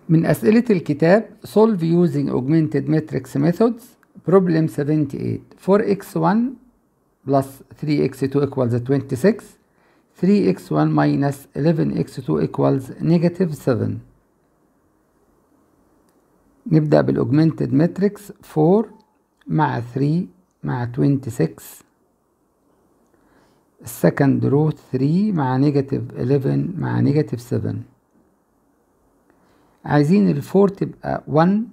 من أسئلة الكتاب solve using augmented matrix methods problem 78 4x1 plus 3x2 equals 26 3x1 minus 11x2 equals negative 7 نبدأ بالأوجمنتد ماتريكس 4 مع 3 مع 26 السكند رو 3 مع نيجاتيف 11 مع نيجاتيف 7 عايزين الفور تبقى 1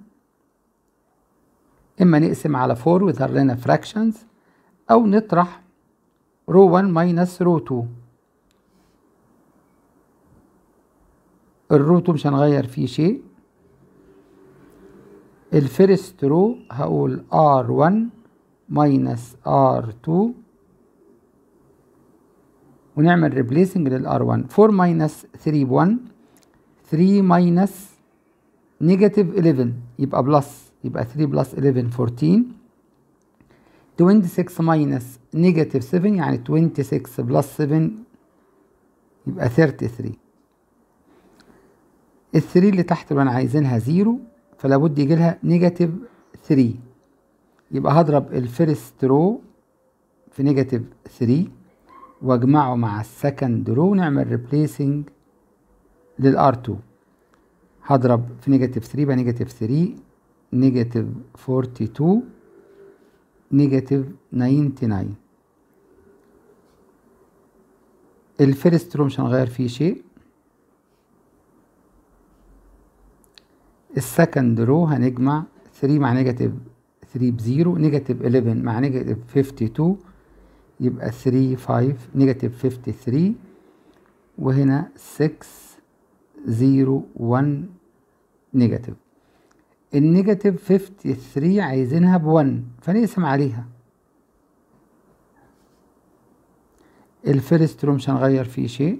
اما نقسم على 4 ويظهر لنا fractions او نطرح رو 1 minus رو 2 الرو 2 مش هنغير فيه شيء الفيرست رو هقول R1 minus R2 ونعمل replacing لل R1 4 minus 3 ب 1 3 minus negative 11 يبقى بلس يبقى 3 بلس 11 14 26 minus negative 7 يعني 26 بلس 7 يبقى 33 ال 3 اللي تحت اللي انا عايزينها زيرو فلا بد يجي لها نيجاتيف 3 يبقى هضرب الفيرست رو في نيجاتيف 3 واجمعه مع السكند رو ونعمل ريبليسنج للار 2 هضرب في نيجاتيف 3 يبقى نيجاتيف 3 نيجاتيف 42 نيجاتيف 99 الفيرست رو مش هنغير فيه شيء السكند رو هنجمع 3 مع نيجاتيف 3 بزيرو نيجاتيف 11 مع نيجاتيف 52 يبقى 3 5 نيجاتيف 53 وهنا 6 0 1 نيجاتيف النيجاتيف 53 عايزينها ب 1 فنقسم عليها الفيرست رو مش هنغير فيه شيء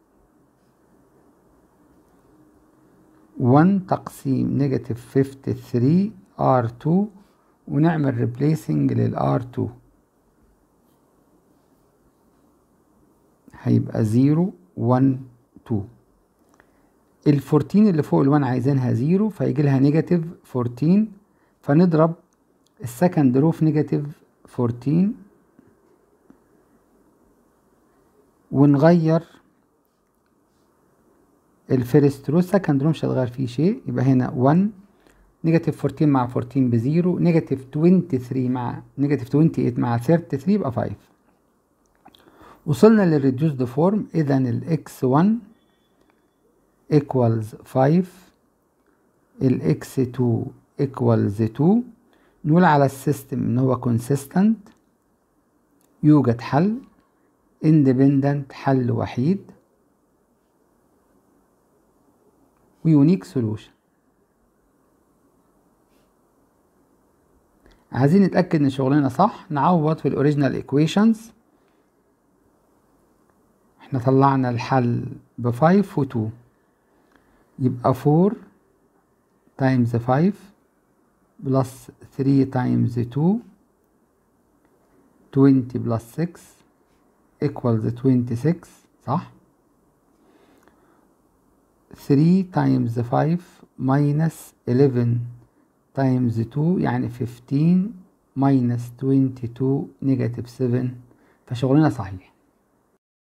1 تقسيم نيجاتيف 53 R2 ونعمل ريبليسنج لل R2 هيبقى 0 1 2 ال 14 اللي فوق ال 1 عايزينها 0 فيجي لها نيجاتيف 14 فنضرب السكند رو في نيجاتيف 14 ونغير الفيرست رو السكند رو مش هتغير فيه شيء يبقى هنا 1 نيجاتيف 14 مع 14 بزيرو نيجاتيف 23 مع نيجاتيف 28 مع 33 يبقى 5 وصلنا للريديوسد فورم اذا الاكس 1 equals 5 الاكس 2 equals 2 نقول على السيستم ان هو consistent يوجد حل independent حل وحيد ويونيك سولوشن عايزين نتأكد ان شغلنا صح نعوض في الاوريجينال ايكويشنز احنا طلعنا الحل ب 5 و 2 يبقى 4 تايمز 5 بلس 3 تايمز 2 20 بلس 6 equals 26 صح 3 times 5 minus 11 times 2 يعني 15 minus 22 negative 7 فشغلنا صحيح